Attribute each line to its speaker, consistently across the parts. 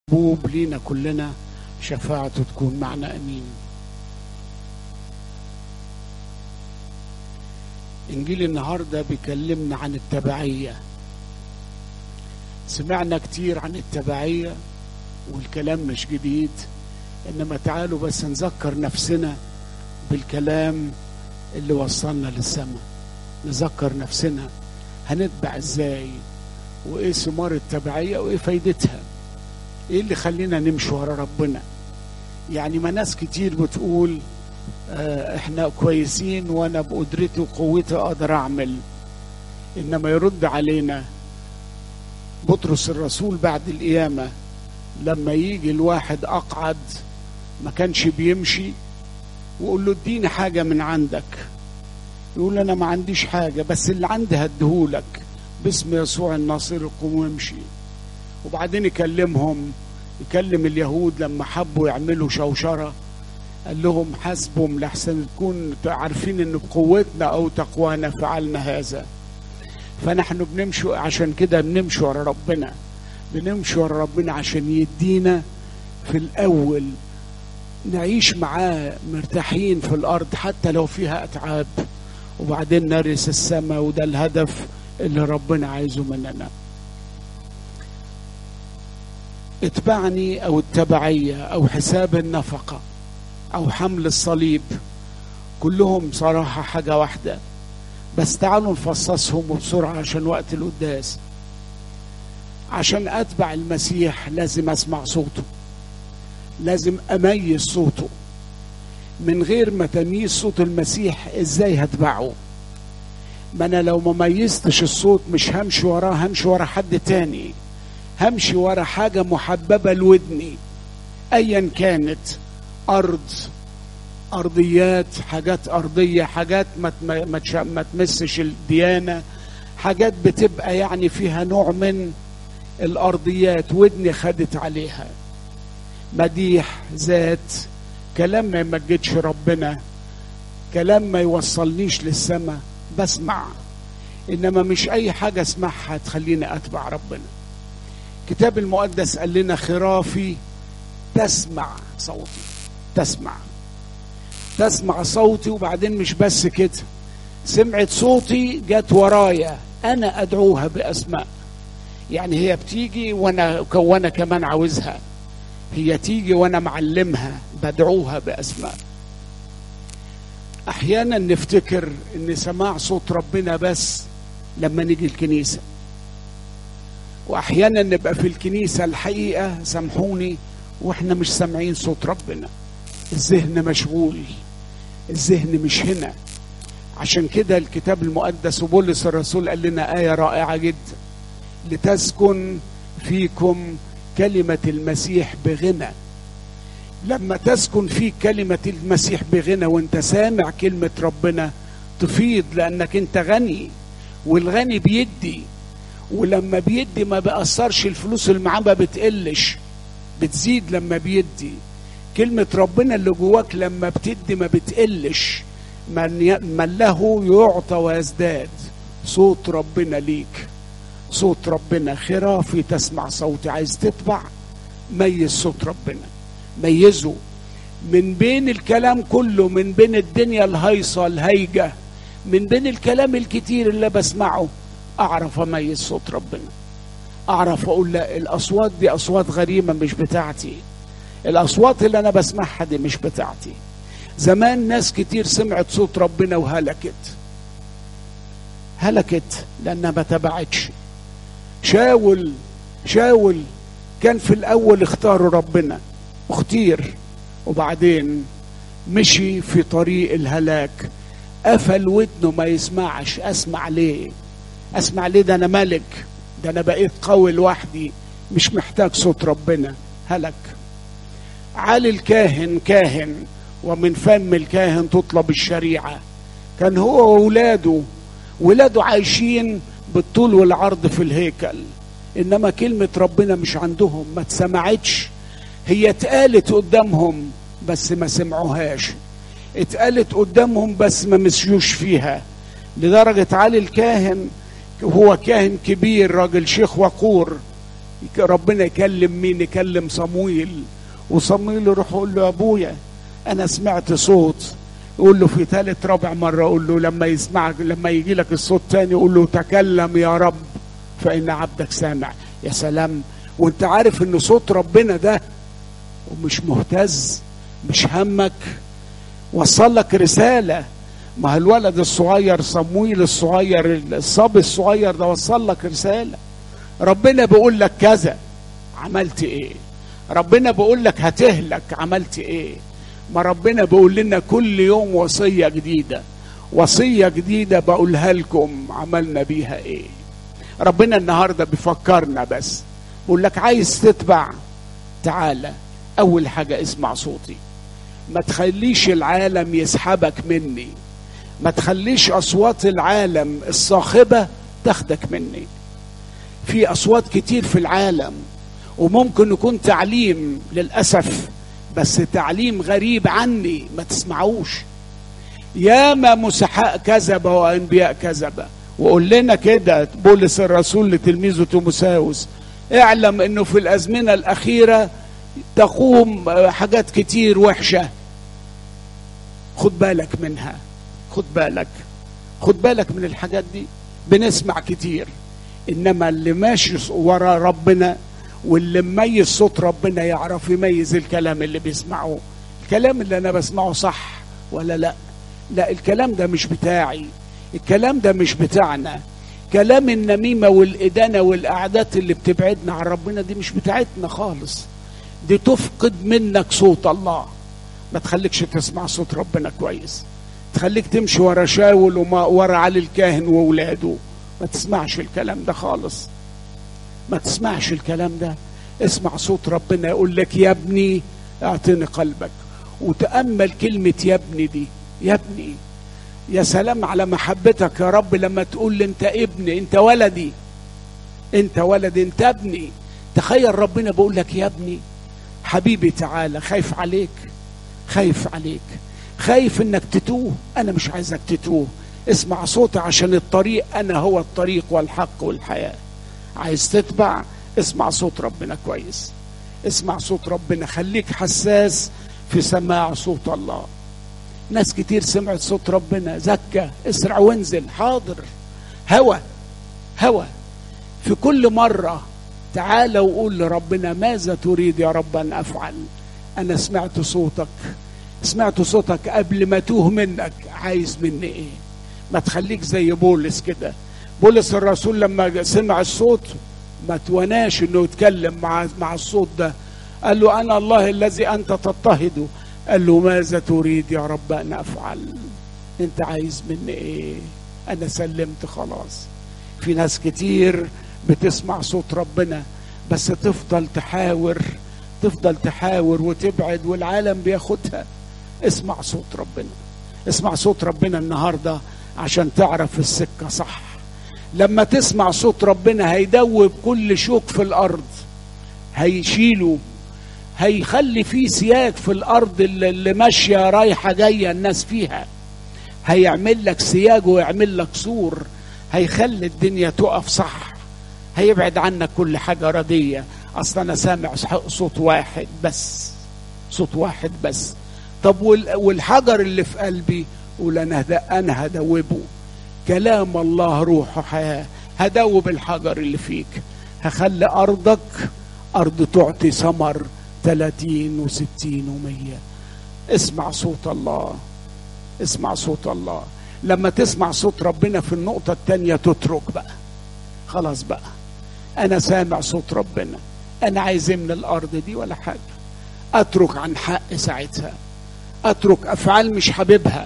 Speaker 1: بوب لينا كلنا شفاعته تكون معنا امين انجيل النهارده بيكلمنا عن التبعيه سمعنا كتير عن التبعيه والكلام مش جديد انما تعالوا بس نذكر نفسنا بالكلام اللي وصلنا للسماء نذكر نفسنا هنتبع ازاي وايه ثمار التبعيه وايه فايدتها ايه اللي خلينا نمشي ورا ربنا يعني ما ناس كتير بتقول آه احنا كويسين وانا بقدرتي وقوتي اقدر اعمل انما يرد علينا بطرس الرسول بعد القيامه لما يجي الواحد اقعد ما كانش بيمشي ويقول له اديني حاجه من عندك يقول انا ما عنديش حاجه بس اللي عندي هديهولك باسم يسوع الناصر قوم وامشي وبعدين يكلمهم يكلم اليهود لما حبوا يعملوا شوشره قال لهم حسبهم لحسن تكون عارفين ان بقوتنا او تقوانا فعلنا هذا فنحن بنمشي عشان كده بنمشي ورا ربنا بنمشي ورا ربنا عشان يدينا في الاول نعيش معاه مرتاحين في الارض حتى لو فيها اتعاب وبعدين نرث السماء وده الهدف اللي ربنا عايزه مننا اتبعني او التبعيه او حساب النفقه او حمل الصليب كلهم صراحه حاجه واحده بس تعالوا نفصصهم بسرعه عشان وقت القداس عشان اتبع المسيح لازم اسمع صوته لازم اميز صوته من غير ما تمييز صوت المسيح ازاي هتبعه ما انا لو ما ميزتش الصوت مش همشي وراه همشي ورا حد تاني همشي ورا حاجة محببة لودني ايا كانت ارض ارضيات حاجات ارضية حاجات ما ما ما تمسش الديانة حاجات بتبقى يعني فيها نوع من الارضيات ودني خدت عليها مديح ذات كلام ما يمجدش ربنا كلام ما يوصلنيش للسماء بسمع انما مش اي حاجه اسمعها تخليني اتبع ربنا الكتاب المقدس قال لنا خرافي تسمع صوتي تسمع تسمع صوتي وبعدين مش بس كده سمعت صوتي جت ورايا انا ادعوها باسماء يعني هي بتيجي وانا وانا كمان عاوزها هي تيجي وانا معلمها بدعوها باسماء احيانا نفتكر ان سماع صوت ربنا بس لما نيجي الكنيسه واحيانا نبقى في الكنيسه الحقيقه سامحوني واحنا مش سامعين صوت ربنا الذهن مشغول الذهن مش هنا عشان كده الكتاب المقدس وبولس الرسول قال لنا ايه رائعه جدا لتسكن فيكم كلمه المسيح بغنى لما تسكن فيك كلمة المسيح بغنى وانت سامع كلمة ربنا تفيض لأنك انت غني والغني بيدي ولما بيدي ما بأثرش الفلوس اللي معاه ما بتقلش بتزيد لما بيدي كلمة ربنا اللي جواك لما بتدي ما بتقلش من, ي... من له يعطى ويزداد صوت ربنا ليك صوت ربنا خرافي تسمع صوتي عايز تتبع ميز صوت ربنا ميزه من بين الكلام كله من بين الدنيا الهيصة الهيجة من بين الكلام الكتير اللي بسمعه أعرف أميز صوت ربنا أعرف أقول لا الأصوات دي أصوات غريبة مش بتاعتي الأصوات اللي أنا بسمعها دي مش بتاعتي زمان ناس كتير سمعت صوت ربنا وهلكت هلكت لأنها ما تبعتش شاول شاول كان في الأول اختاروا ربنا اختير وبعدين مشي في طريق الهلاك قفل ودنه ما يسمعش اسمع ليه اسمع ليه ده انا ملك ده انا بقيت قوي لوحدي مش محتاج صوت ربنا هلك علي الكاهن كاهن ومن فم الكاهن تطلب الشريعة كان هو وولاده ولاده عايشين بالطول والعرض في الهيكل انما كلمة ربنا مش عندهم ما اتسمعتش هي اتقالت قدامهم بس ما سمعوهاش اتقالت قدامهم بس ما مشيوش فيها لدرجة علي الكاهن هو كاهن كبير راجل شيخ وقور ربنا يكلم مين يكلم صمويل وصمويل يروح يقول له يا ابويا انا سمعت صوت يقول له في ثالث رابع مره يقول له لما يسمعك لما يجي لك الصوت تاني يقول له تكلم يا رب فان عبدك سامع يا سلام وانت عارف ان صوت ربنا ده ومش مهتز مش همك وصل لك رساله ما الولد الصغير صمويل الصغير الصبي الصغير ده وصل لك رساله ربنا بيقول لك كذا عملت ايه ربنا بيقول لك هتهلك عملت ايه ما ربنا بيقول لنا كل يوم وصيه جديده وصيه جديده بقولها لكم عملنا بيها ايه ربنا النهارده بيفكرنا بس بيقول لك عايز تتبع تعالى اول حاجه اسمع صوتي ما تخليش العالم يسحبك مني ما تخليش اصوات العالم الصاخبه تاخدك مني في اصوات كتير في العالم وممكن يكون تعليم للاسف بس تعليم غريب عني ما تسمعوش ياما مسحاء كذب وانبياء كذبه وقول لنا كده بولس الرسول لتلميذه تيموساوس اعلم انه في الازمنه الاخيره تقوم حاجات كتير وحشه خد بالك منها خد بالك خد بالك من الحاجات دي بنسمع كتير انما اللي ماشي ورا ربنا واللي مميز صوت ربنا يعرف يميز الكلام اللي بيسمعه الكلام اللي انا بسمعه صح ولا لا لا الكلام ده مش بتاعي الكلام ده مش بتاعنا كلام النميمة والإدانة والأعداد اللي بتبعدنا عن ربنا دي مش بتاعتنا خالص دي تفقد منك صوت الله ما تخليكش تسمع صوت ربنا كويس تخليك تمشي ورا شاول وما ورا علي الكاهن وولاده ما تسمعش الكلام ده خالص ما تسمعش الكلام ده اسمع صوت ربنا يقول لك يا ابني اعطني قلبك وتأمل كلمة يا ابني دي يا ابني يا سلام على محبتك يا رب لما تقول لي انت ابني انت ولدي انت ولدي انت ابني تخيل ربنا بيقول لك يا ابني حبيبي تعالى خايف عليك خايف عليك خايف انك تتوه انا مش عايزك تتوه اسمع صوتي عشان الطريق انا هو الطريق والحق والحياه عايز تتبع اسمع صوت ربنا كويس اسمع صوت ربنا خليك حساس في سماع صوت الله ناس كتير سمعت صوت ربنا زكى اسرع وانزل حاضر هوى هوى في كل مرة تعال وقول لربنا ماذا تريد يا رب أن أفعل أنا سمعت صوتك سمعت صوتك قبل ما توه منك عايز مني إيه ما تخليك زي بولس كده بولس الرسول لما سمع الصوت ما توناش انه يتكلم مع مع الصوت ده قال له انا الله الذي انت تضطهده قال له ماذا تريد يا رب ان افعل انت عايز مني ايه انا سلمت خلاص في ناس كتير بتسمع صوت ربنا بس تفضل تحاور تفضل تحاور وتبعد والعالم بياخدها اسمع صوت ربنا اسمع صوت ربنا النهارده عشان تعرف السكه صح لما تسمع صوت ربنا هيدوب كل شوك في الارض هيشيله هيخلي فيه سياج في الارض اللي, اللي ماشيه رايحه جايه الناس فيها هيعمل لك سياج ويعمل لك سور هيخلي الدنيا تقف صح هيبعد عنك كل حاجه رديه اصلا انا سامع صوت واحد بس صوت واحد بس طب والحجر اللي في قلبي قول انا انا هدوبه كلام الله روح وحياه هدوب الحجر اللي فيك هخلي ارضك ارض تعطي ثمر 30 و60 و100 اسمع صوت الله اسمع صوت الله لما تسمع صوت ربنا في النقطة التانية تترك بقى خلاص بقى أنا سامع صوت ربنا أنا عايز من الأرض دي ولا حاجة أترك عن حق ساعتها أترك أفعال مش حاببها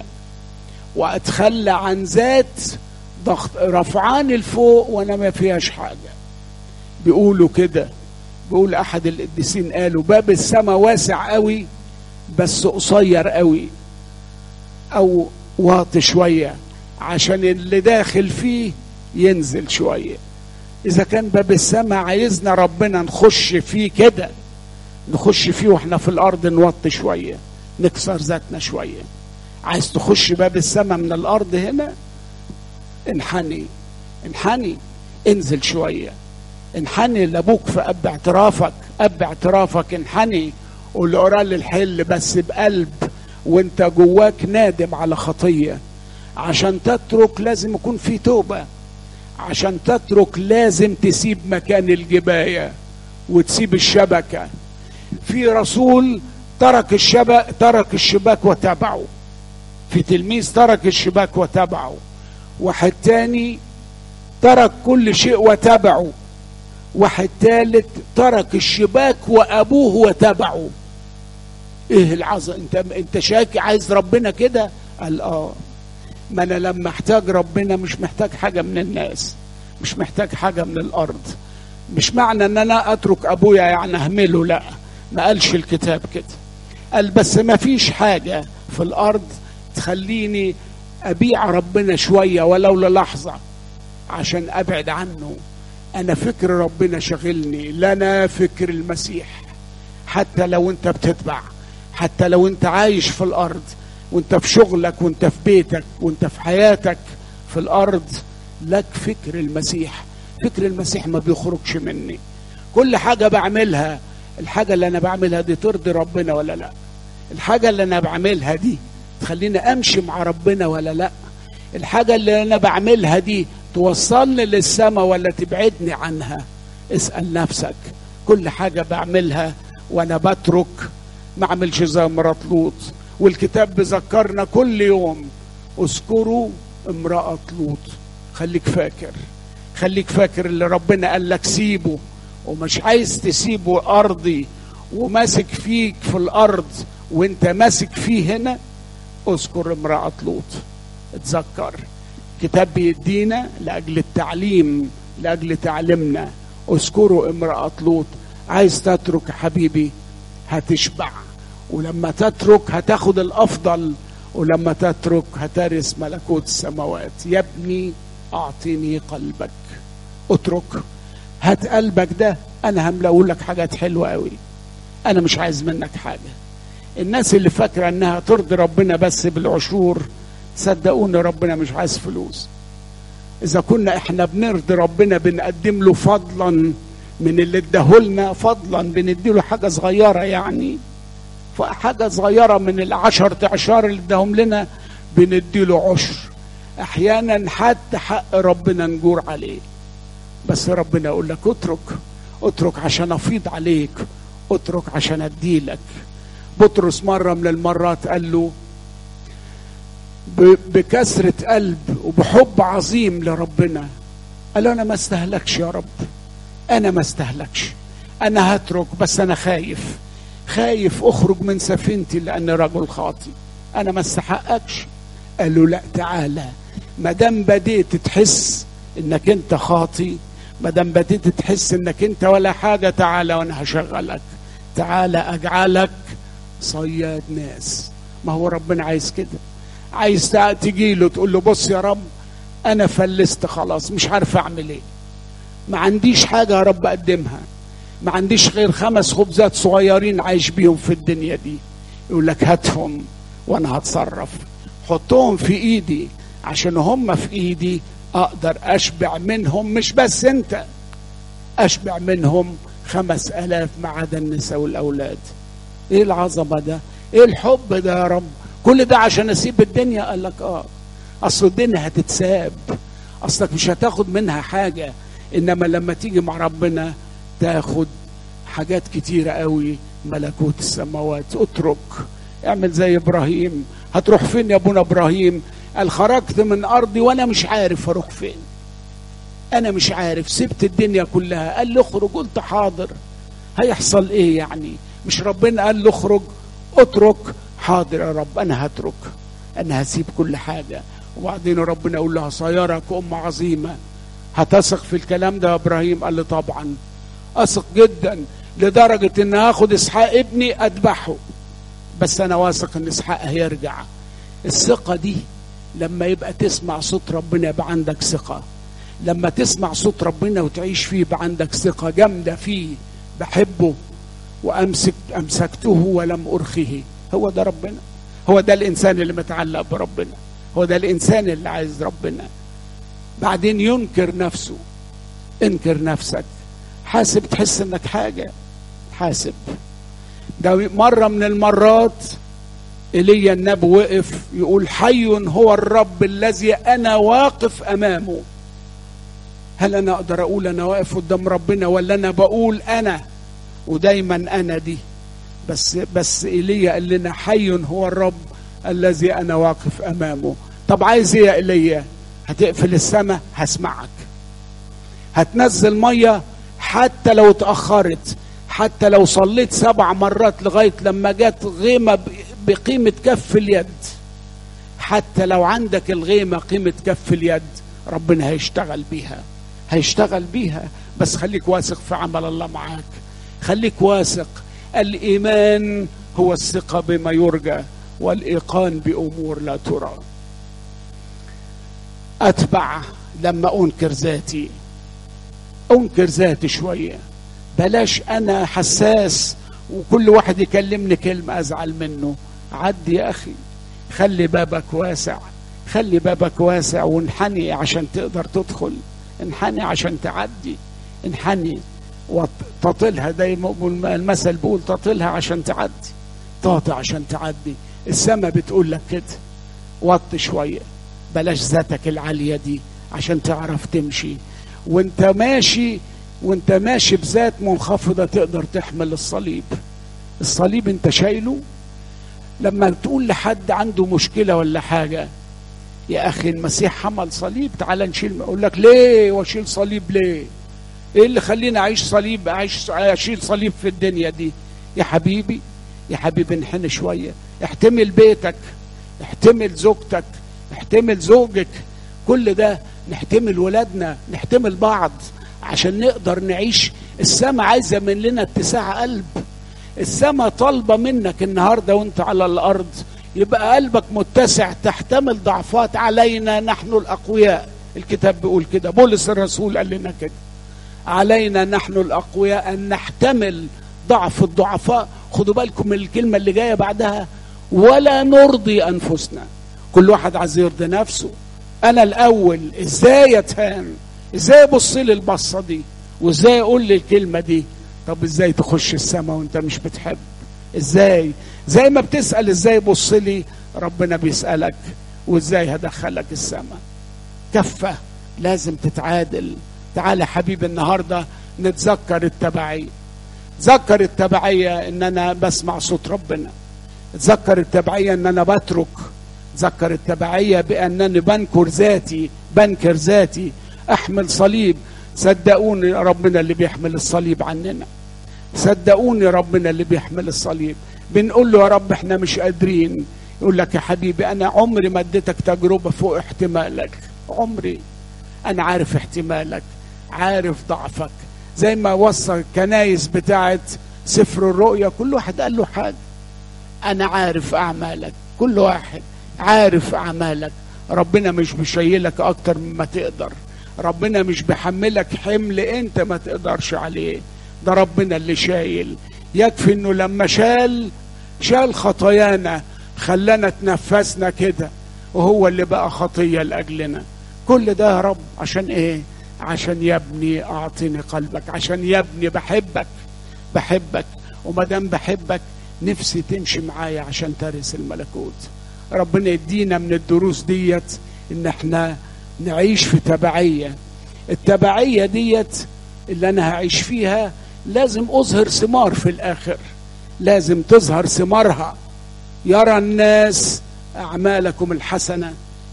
Speaker 1: وأتخلى عن ذات ضغط رفعان الفوق وأنا ما فيهاش حاجة بيقولوا كده بيقول أحد القديسين قالوا باب السماء واسع قوي بس قصير قوي أو واطي شوية عشان اللي داخل فيه ينزل شوية إذا كان باب السماء عايزنا ربنا نخش فيه كده نخش فيه واحنا في الأرض نوطي شوية نكسر ذاتنا شوية عايز تخش باب السماء من الأرض هنا انحني انحني انزل شوية انحني لابوك في اب اعترافك اب اعترافك انحني قول له لي الحل بس بقلب وانت جواك نادم على خطيه عشان تترك لازم يكون في توبه عشان تترك لازم تسيب مكان الجبايه وتسيب الشبكه في رسول ترك الشبك ترك الشباك وتبعه في تلميذ ترك الشباك وتبعه واحد تاني ترك كل شيء وتبعه واحد تالت ترك الشباك وابوه وتبعه ايه العظم انت انت شاكي عايز ربنا كده قال اه ما انا لما احتاج ربنا مش محتاج حاجه من الناس مش محتاج حاجه من الارض مش معنى ان انا اترك ابويا يعني اهمله لا ما قالش الكتاب كده قال بس ما فيش حاجه في الارض تخليني ابيع ربنا شويه ولو للحظه عشان ابعد عنه انا فكر ربنا شغلني لنا فكر المسيح حتى لو انت بتتبع حتى لو انت عايش في الارض وانت في شغلك وانت في بيتك وانت في حياتك في الارض لك فكر المسيح فكر المسيح ما بيخرجش مني كل حاجة بعملها الحاجة اللي انا بعملها دي ترضي ربنا ولا لا الحاجة اللي انا بعملها دي تخليني امشي مع ربنا ولا لا الحاجة اللي انا بعملها دي توصلني للسماء ولا تبعدني عنها اسأل نفسك كل حاجة بعملها وانا بترك ما اعملش زي مرات لوط والكتاب بيذكرنا كل يوم اذكروا امرأة لوط خليك فاكر خليك فاكر اللي ربنا قال لك سيبه ومش عايز تسيبه ارضي وماسك فيك في الارض وانت ماسك فيه هنا اذكر امرأة لوط اتذكر كتاب بيدينا لاجل التعليم لاجل تعليمنا اذكروا امرأة لوط عايز تترك حبيبي هتشبع ولما تترك هتاخد الافضل ولما تترك هترث ملكوت السماوات يا ابني اعطيني قلبك اترك هات قلبك ده انا هملأ لك حاجات حلوه قوي انا مش عايز منك حاجه الناس اللي فاكره انها ترضي ربنا بس بالعشور صدقوني ربنا مش عايز فلوس اذا كنا احنا بنرضي ربنا بنقدم له فضلا من اللي اداهولنا فضلا بنديله حاجه صغيره يعني حاجه صغيره من العشر تعشار اللي اداهم لنا بنديله عشر احيانا حتى حق ربنا نجور عليه بس ربنا يقول لك اترك اترك عشان افيض عليك اترك عشان اديلك بطرس مره من المرات قال له بكسرة قلب وبحب عظيم لربنا قال له انا ما استهلكش يا رب انا ما استهلكش انا هترك بس انا خايف خايف اخرج من سفينتي لان رجل خاطي انا ما استحقكش قال له لا تعالى ما دام بديت تحس انك انت خاطي ما دام بديت تحس انك انت ولا حاجه تعالى وانا هشغلك تعالى اجعلك صياد ناس ما هو ربنا عايز كده عايز تجي له تقول له بص يا رب انا فلست خلاص مش عارف اعمل ايه ما عنديش حاجه يا رب اقدمها ما عنديش غير خمس خبزات صغيرين عايش بيهم في الدنيا دي يقول لك هاتهم وانا هتصرف حطهم في ايدي عشان هم في ايدي اقدر اشبع منهم مش بس انت اشبع منهم خمس الاف ما عدا النساء والاولاد ايه العظمه ده ايه الحب ده يا رب كل ده عشان اسيب الدنيا قال لك اه اصل الدنيا هتتساب اصلك مش هتاخد منها حاجه انما لما تيجي مع ربنا تاخد حاجات كتيره قوي ملكوت السماوات اترك اعمل زي ابراهيم هتروح فين يا ابونا ابراهيم قال خرجت من ارضي وانا مش عارف اروح فين انا مش عارف سبت الدنيا كلها قال لي اخرج قلت حاضر هيحصل ايه يعني مش ربنا قال له اخرج اترك حاضر يا رب انا هترك انا هسيب كل حاجه وبعدين ربنا يقول لها صيرك ام عظيمه هتثق في الكلام ده يا ابراهيم قال لي طبعا اثق جدا لدرجه ان هاخد اسحاق ابني اذبحه بس انا واثق ان اسحاق هيرجع الثقه دي لما يبقى تسمع صوت ربنا يبقى عندك ثقه لما تسمع صوت ربنا وتعيش فيه يبقى عندك ثقه جامده فيه بحبه وامسك امسكته ولم ارخه هو ده ربنا هو ده الانسان اللي متعلق بربنا هو ده الانسان اللي عايز ربنا بعدين ينكر نفسه انكر نفسك حاسب تحس انك حاجه حاسب ده مره من المرات ايليا النبي وقف يقول حي هو الرب الذي انا واقف امامه هل انا اقدر اقول انا واقف قدام ربنا ولا انا بقول انا ودايما انا دي بس بس ايليا قال لنا حي هو الرب الذي انا واقف امامه طب عايز ايه يا ايليا هتقفل السماء هسمعك هتنزل ميه حتى لو اتاخرت حتى لو صليت سبع مرات لغايه لما جت غيمه بقيمه كف اليد حتى لو عندك الغيمه قيمه كف اليد ربنا هيشتغل بيها هيشتغل بيها بس خليك واثق في عمل الله معاك خليك واثق الايمان هو الثقه بما يرجى والايقان بامور لا ترى اتبع لما انكر ذاتي انكر ذاتي شويه بلاش انا حساس وكل واحد يكلمني كلمه ازعل منه عدي يا اخي خلي بابك واسع خلي بابك واسع وانحني عشان تقدر تدخل انحني عشان تعدي انحني وتطلها دايما المثل بيقول تطلها عشان تعدي تعطي عشان تعدي السماء بتقول لك كده وط شويه بلاش ذاتك العاليه دي عشان تعرف تمشي وانت ماشي وانت ماشي بذات منخفضه تقدر تحمل الصليب الصليب انت شايله لما تقول لحد عنده مشكله ولا حاجه يا اخي المسيح حمل صليب تعال نشيل اقول لك ليه واشيل صليب ليه ايه اللي خليني اعيش صليب اعيش اشيل صليب في الدنيا دي يا حبيبي يا حبيبي انحني شويه احتمل بيتك احتمل زوجتك احتمل زوجك كل ده نحتمل ولادنا نحتمل بعض عشان نقدر نعيش السماء عايزه من لنا اتساع قلب السماء طالبه منك النهارده وانت على الارض يبقى قلبك متسع تحتمل ضعفات علينا نحن الاقوياء الكتاب بيقول كده بولس الرسول قال لنا كده علينا نحن الاقوياء ان نحتمل ضعف الضعفاء خدوا بالكم من الكلمه اللي جايه بعدها ولا نرضي انفسنا كل واحد عايز يرضي نفسه انا الاول ازاي اتهان ازاي ابص لي البصه دي وازاي اقول لي الكلمه دي طب ازاي تخش السماء وانت مش بتحب ازاي زي ما بتسال ازاي بص لي ربنا بيسالك وازاي هدخلك السماء كفه لازم تتعادل تعالى يا حبيبي النهارده نتذكر التبعيه تذكر التبعيه ان انا بسمع صوت ربنا تذكر التبعيه ان انا بترك تذكر التبعيه بانني بنكر ذاتي بنكر ذاتي احمل صليب صدقوني ربنا اللي بيحمل الصليب عننا صدقوني ربنا اللي بيحمل الصليب بنقول له يا رب احنا مش قادرين يقول لك يا حبيبي انا عمري ما اديتك تجربه فوق احتمالك عمري انا عارف احتمالك عارف ضعفك زي ما وصى الكنايس بتاعت سفر الرؤيا كل واحد قال له حاجه انا عارف اعمالك كل واحد عارف اعمالك ربنا مش بيشيلك اكتر مما تقدر ربنا مش بيحملك حمل انت ما تقدرش عليه ده ربنا اللي شايل يكفي انه لما شال شال خطايانا خلانا تنفسنا كده وهو اللي بقى خطيه لاجلنا كل ده يا رب عشان ايه عشان يا ابني اعطني قلبك عشان يا ابني بحبك بحبك وما دام بحبك نفسي تمشي معايا عشان ترث الملكوت ربنا يدينا من الدروس ديت ان احنا نعيش في تبعيه التبعيه ديت اللي انا هعيش فيها لازم اظهر ثمار في الاخر لازم تظهر ثمارها يرى الناس اعمالكم الحسنه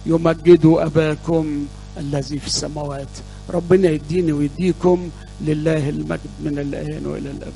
Speaker 1: يمجدوا اباكم الذي في السماوات ربنا يديني ويديكم لله المجد من الان والى الابد